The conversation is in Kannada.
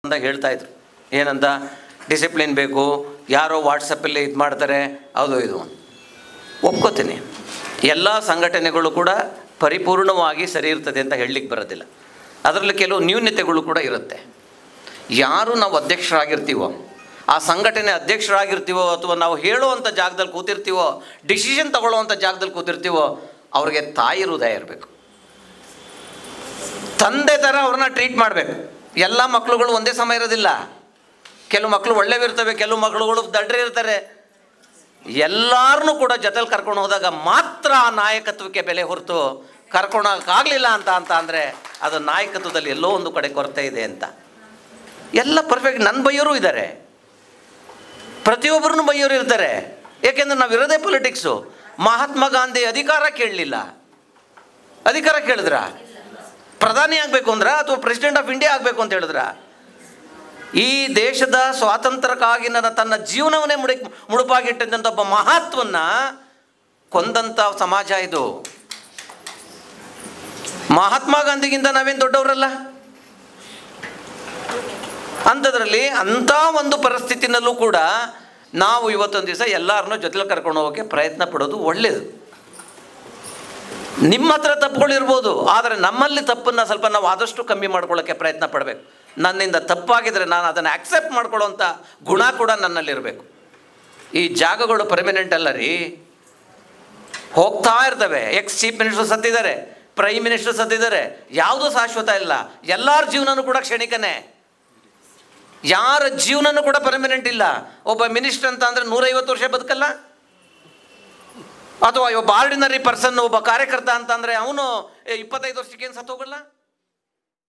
ಅಂತ ಹೇಳ್ತಾ ಇದ್ರು ಏನಂತ ಡಿಸಿಪ್ಲಿನ್ ಬೇಕು ಯಾರೋ ವಾಟ್ಸಪ್ಪಲ್ಲಿ ಇದು ಮಾಡ್ತಾರೆ ಅದು ಇದು ಒಪ್ಕೋತೀನಿ ಎಲ್ಲ ಸಂಘಟನೆಗಳು ಕೂಡ ಪರಿಪೂರ್ಣವಾಗಿ ಸರಿ ಇರ್ತದೆ ಅಂತ ಹೇಳಲಿಕ್ಕೆ ಬರೋದಿಲ್ಲ ಅದರಲ್ಲಿ ಕೆಲವು ನ್ಯೂನ್ಯತೆಗಳು ಕೂಡ ಇರುತ್ತೆ ಯಾರು ನಾವು ಅಧ್ಯಕ್ಷರಾಗಿರ್ತೀವೋ ಆ ಸಂಘಟನೆ ಅಧ್ಯಕ್ಷರಾಗಿರ್ತೀವೋ ಅಥವಾ ನಾವು ಹೇಳುವಂಥ ಜಾಗದಲ್ಲಿ ಕೂತಿರ್ತೀವೋ ಡಿಸಿಷನ್ ತಗೊಳ್ಳುವಂಥ ಜಾಗದಲ್ಲಿ ಕೂತಿರ್ತೀವೋ ಅವ್ರಿಗೆ ತಾಯಿ ಹೃದಯ ಇರಬೇಕು ತಂದೆ ಥರ ಅವ್ರನ್ನ ಟ್ರೀಟ್ ಮಾಡಬೇಕು ಎಲ್ಲ ಮಕ್ಕಳುಗಳು ಒಂದೇ ಸಮಯ ಇರೋದಿಲ್ಲ ಕೆಲವು ಮಕ್ಕಳು ಒಳ್ಳೆವಿರ್ತವೆ ಕೆಲವು ಮಕ್ಕಳುಗಳು ದಡ್ರೆ ಇರ್ತಾರೆ ಎಲ್ಲರನ್ನೂ ಕೂಡ ಜೊತೆಲಿ ಕರ್ಕೊಂಡು ಹೋದಾಗ ಮಾತ್ರ ಆ ನಾಯಕತ್ವಕ್ಕೆ ಬೆಲೆ ಹೊರತು ಕರ್ಕೊಳಕ್ಕಾಗಲಿಲ್ಲ ಅಂತ ಅಂತ ಅಂದರೆ ಅದು ನಾಯಕತ್ವದಲ್ಲಿ ಎಲ್ಲೋ ಒಂದು ಕಡೆ ಕೊರತೆ ಇದೆ ಅಂತ ಎಲ್ಲ ಪರ್ಫೆಕ್ಟ್ ನನ್ನ ಬೈಯೋರು ಇದ್ದಾರೆ ಪ್ರತಿಯೊಬ್ಬರನ್ನು ಬೈಯೋರು ಇರ್ತಾರೆ ಏಕೆಂದ್ರೆ ನಾವು ಇರೋದೇ ಪೊಲಿಟಿಕ್ಸು ಮಹಾತ್ಮ ಗಾಂಧಿ ಅಧಿಕಾರ ಕೇಳಲಿಲ್ಲ ಅಧಿಕಾರ ಕೇಳಿದ್ರ ಪ್ರಧಾನಿ ಆಗಬೇಕು ಅಂದ್ರ ಅಥವಾ ಪ್ರೆಸಿಡೆಂಟ್ ಆಫ್ ಇಂಡಿಯಾ ಆಗಬೇಕು ಅಂತ ಹೇಳಿದ್ರ ಈ ದೇಶದ ಸ್ವಾತಂತ್ರ್ಯಕ್ಕಾಗಿ ನನ್ನ ತನ್ನ ಜೀವನವನ್ನೇ ಮುಡಿ ಮುಡುಪಾಗಿಟ್ಟಂಥ ಒಬ್ಬ ಮಹತ್ವನ್ನ ಕೊಂದಂಥ ಸಮಾಜ ಇದು ಮಹಾತ್ಮ ಗಾಂಧಿಗಿಂತ ನಾವೇನು ದೊಡ್ಡವರಲ್ಲ ಅಂಥದ್ರಲ್ಲಿ ಅಂಥ ಒಂದು ಪರಿಸ್ಥಿತಿನಲ್ಲೂ ಕೂಡ ನಾವು ಇವತ್ತೊಂದು ದಿವಸ ಎಲ್ಲರನ್ನೂ ಜೊತೆಲಿ ಕರ್ಕೊಂಡು ಹೋಗೋಕ್ಕೆ ಪ್ರಯತ್ನ ಪಡೋದು ಒಳ್ಳೆಯದು ನಿಮ್ಮ ಹತ್ರ ತಪ್ಪುಗಳಿರ್ಬೋದು ಆದರೆ ನಮ್ಮಲ್ಲಿ ತಪ್ಪನ್ನು ಸ್ವಲ್ಪ ನಾವು ಆದಷ್ಟು ಕಮ್ಮಿ ಮಾಡ್ಕೊಳ್ಳೋಕ್ಕೆ ಪ್ರಯತ್ನ ಪಡಬೇಕು ನನ್ನಿಂದ ತಪ್ಪಾಗಿದ್ರೆ ನಾನು ಅದನ್ನು ಆಕ್ಸೆಪ್ಟ್ ಮಾಡ್ಕೊಳ್ಳೋಂಥ ಗುಣ ಕೂಡ ನನ್ನಲ್ಲಿರಬೇಕು ಈ ಜಾಗಗಳು ಪರ್ಮನೆಂಟ್ ಅಲ್ಲ ರೀ ಹೋಗ್ತಾ ಇರ್ತವೆ ಎಕ್ಸ್ ಚೀಫ್ ಮಿನಿಸ್ಟರ್ ಸತ್ತಿದ್ದಾರೆ ಪ್ರೈಮ್ ಮಿನಿಸ್ಟರ್ ಸತ್ತಿದ್ದಾರೆ ಯಾವುದೂ ಶಾಶ್ವತ ಇಲ್ಲ ಎಲ್ಲರ ಜೀವನನೂ ಕೂಡ ಕ್ಷಣಿಕನೇ ಯಾರ ಜೀವನನೂ ಕೂಡ ಪರ್ಮನೆಂಟ್ ಇಲ್ಲ ಒಬ್ಬ ಮಿನಿಸ್ಟರ್ ಅಂತ ಅಂದರೆ ನೂರೈವತ್ತು ವರ್ಷ ಬದುಕಲ್ಲ ಅಥವಾ ಒಬ್ಬ ಆರ್ಡಿನರಿ ಪರ್ಸನ್ ಒಬ್ಬ ಕಾರ್ಯಕರ್ತ ಅಂತ ಅಂದರೆ ಅವನು ಇಪ್ಪತ್ತೈದು ವರ್ಷಕ್ಕೆ ಏನು ಸತ್ತೋಗಲ್ಲ